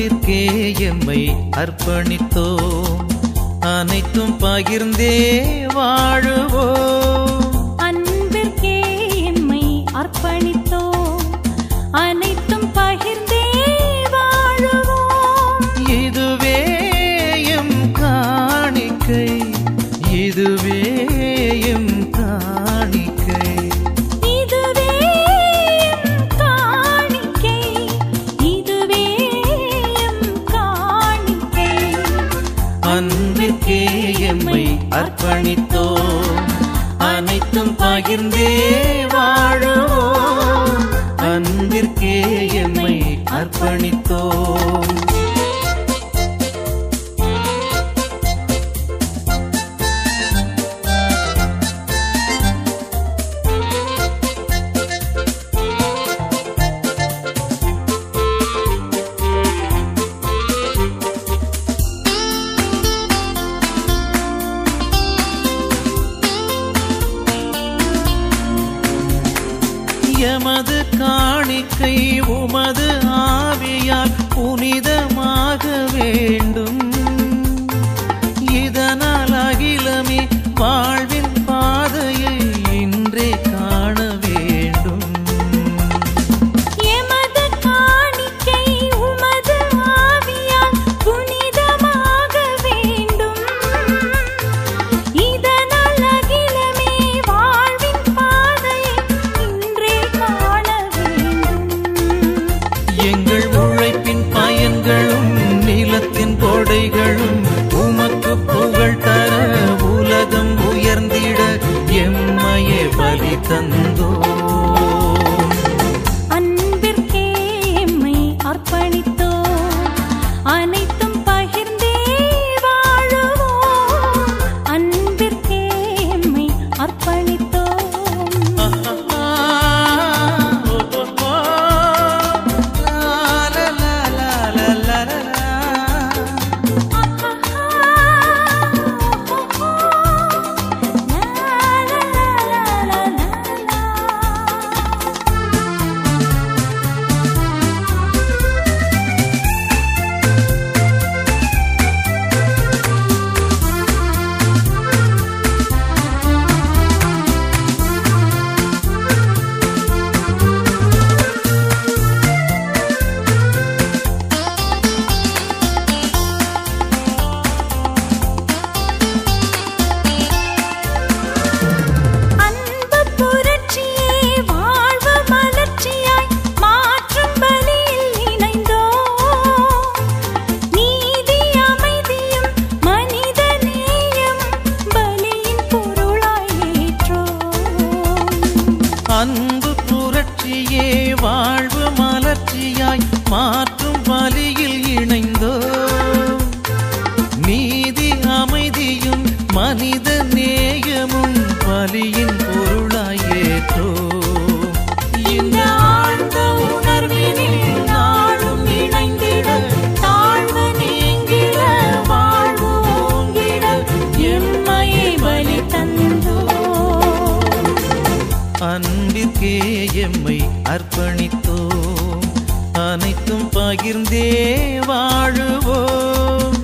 அன்பிற்கே எம்மை அர்ப்பணித்தோம் அனைத்தும் பகிர்ந்தே வாழுவோம் அன்பிற்கே எம்மை அர்ப்பணித்தோம் அனைத்தும் பகிர்ந்தே வாழுவோம் இதுவே எம் காணிக்கை இதுவே எம் காணிக்கை இதுவே எம் காணிக்கை இதுவே எம் காணிக்கை அன்பிற்கே எம்மை அர்ப்பணித்தோம் அனைத்தும் பகிர்ந்தே வாழுவோம் அன்பிற்கே எம்மை அர்ப்பணித்தோம் எமது காணிக்கை உமது ஆவியால் புனிதமாக வேண்டும் இதனால் அகிலமே வாழ்வின் பாதையை இன்றே காண வேண்டும் எமது காணிக்கை உமது ஆவியால் புனிதமாக வேண்டும் இதனால் அகிலமே வாழ்வின் பாதையை இன்றே காண வேண்டும் எங்கள் உழைப்பின் பயன்களும் நிலத்தின் கொடைகளும் உமக்கு புகழ் தர உலகம் உயர்ந்திட எம்மையே பலி தந்தோ அன்பிற்கே எம்மை அர்ப்பணித்தோம் அனைத்தும் பகிர்ந்தே வாழுவோம் அன்பிற்கே எம்மை அர்ப்பணித்தோம் அன்பு புரட்சியே வாழ்வு மலர்ச்சியாய் மாற்றும் பலியில் இணைந்தோம் நீதி அமைதியும் மனித நேயமும் பலியின் பொருளாய் ஏற்றோம் அன்பு புரட்சியே வாழ்வு மலர்ச்சியாய் மாற்றும் வழியில் இணைந்தோ நீதி அமைதியும் மனித நேயமும் பலியின் பொருளாய் ஏற்றோ இந்த ஆழ்ந்த உணர்வினில் நாளும் இணைந்திட தாழ்வு நீங்கிட வாழ்வு ஓங்கிட எம்மையை பலி தந்தோ அன்பிற்கே எம்மை அர்ப்பணித்தோம் அனைத்தும் பகிர்ந்தே வாழுவோம்